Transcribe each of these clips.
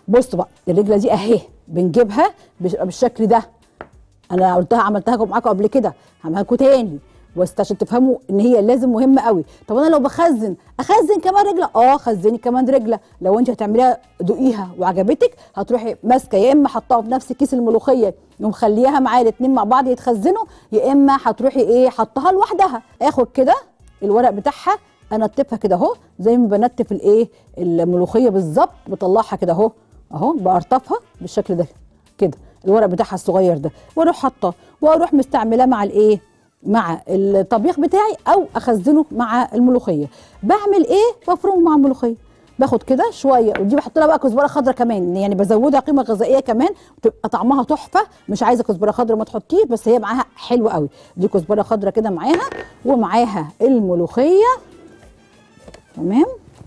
بصوا بقى الرجله دي اهي بنجيبها بش- بالشكل ده انا قلتها عملتها معاكم قبل كده هعملها لكم تاني بس عشان تفهموا ان هي لازم مهمه قوي طب انا لو بخزن اخزن كمان رجله اه خزني كمان رجله لو انت هتعمليها دوقيها وعجبتك هتروحي ماسكه يا اما حطاها في نفس كيس الملوخيه ومخليها معايا الاتنين مع بعض يتخزنوا يا اما هتروحي ايه حطها لوحدها اخد كده الورق بتاعها انتفها كده اهو زي ما بنتف الايه الملوخيه بالظبط بطلعها كده اهو اهو بقرطفها بالشكل ده كده الورق بتاعها الصغير ده واروح حاطاه واروح مستعملاه مع الايه مع الطبيخ بتاعي او اخزنه مع الملوخيه بعمل ايه بفرمه مع الملوخيه باخد كده شويه ودي بحط لها بقى كزبره خضراء كمان يعني بزودها قيمه غذائيه كمان بتبقى طعمها تحفه مش عايزه كزبره خضراء ما تحطيش بس هي معاها حلوه قوي دي كزبره خضراء كده معاها ومعاها الملوخيه تمام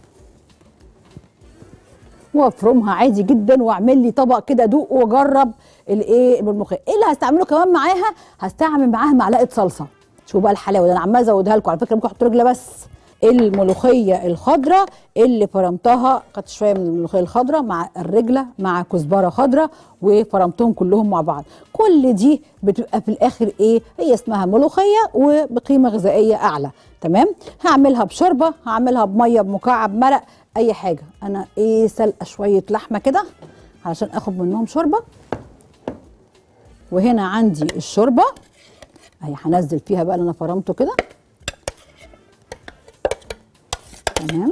وافرمها عادي جدا واعمل لي طبق كده دوق واجرب الايه الملوخيه ايه اللي هستعمله كمان معاها هستعمل معاها معلقه صلصه شوفوا بقى الحلاوه ده انا عماله ازودها لكم على فكره ممكن احط رجله بس الملوخيه الخضراء اللي فرمتها خدت شويه من الملوخيه الخضراء مع الرجله مع كزبره خضراء وفرمتهم كلهم مع بعض كل دي بتبقى في الاخر ايه هي اسمها ملوخيه وبقيمه غذائيه اعلى تمام هعملها بشوربه هعملها بميه بمكعب مرق اي حاجه انا ايه سلقه شويه لحمه كده علشان اخد منهم شوربه وهنا عندي الشوربه اهي هنزل فيها بقى اللي انا فرمته كده تمام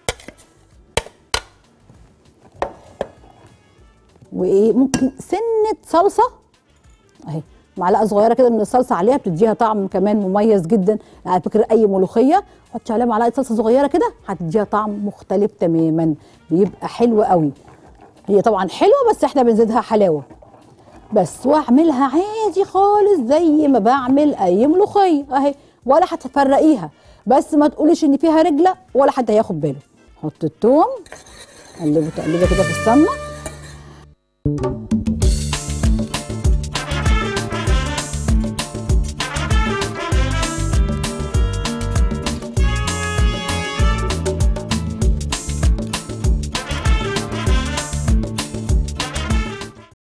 وايه ممكن سنه صلصه اهي معلقه صغيره كده من الصلصه عليها بتديها طعم كمان مميز جدا على فكره اي ملوخيه حطي عليها معلقه صلصه صغيره كده هتديها طعم مختلف تماما بيبقى حلو قوي هي طبعا حلوه بس احنا بنزيدها حلاوه بس واعملها عادي خالص زي ما بعمل اي ملوخيه اهي ولا هتفرقيها بس ما تقوليش ان فيها رجله ولا حد هياخد باله حط التوم قلبه تقليبه كده في السمنه